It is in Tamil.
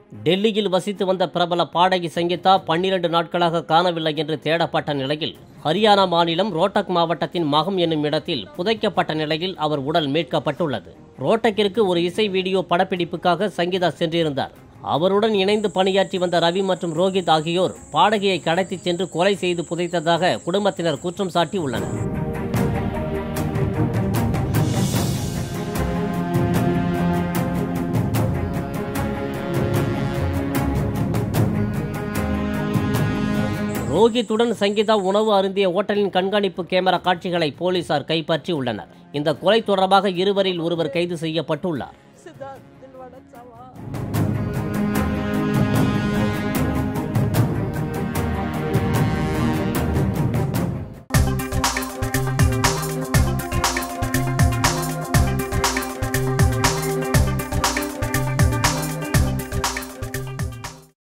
டெல்லியில் வசித்து வந்த பிரபல பாடகி சங்கீதா பன்னிரண்டு நாட்களாக காணவில்லை என்று தேடப்பட்ட நிலையில் ஹரியானா மாநிலம் ரோட்டக் மாவட்டத்தின் மகம் என்னும் இடத்தில் புதைக்கப்பட்ட நிலையில் அவர் உடல் மீட்கப்பட்டுள்ளது ரோட்டக்கிற்கு ஒரு இசை வீடியோ படப்பிடிப்புக்காக சங்கீதா சென்றிருந்தார் அவருடன் இணைந்து பணியாற்றி வந்த ரவி மற்றும் ரோஹித் ஆகியோர் பாடகியை கடத்திச் சென்று கொலை செய்து புதைத்ததாக குடும்பத்தினர் குற்றம் சாட்டி உள்ளனர் ரோஹித்துடன் சங்கீதா உணவு அருந்திய ஓட்டலின் கண்காணிப்பு கேமரா காட்சிகளை போலீசார் கைப்பற்றி உள்ளனர் இந்த கொலை தொடர்பாக இருவரில் ஒருவர் கைது செய்யப்பட்டுள்ளார் Siddharth.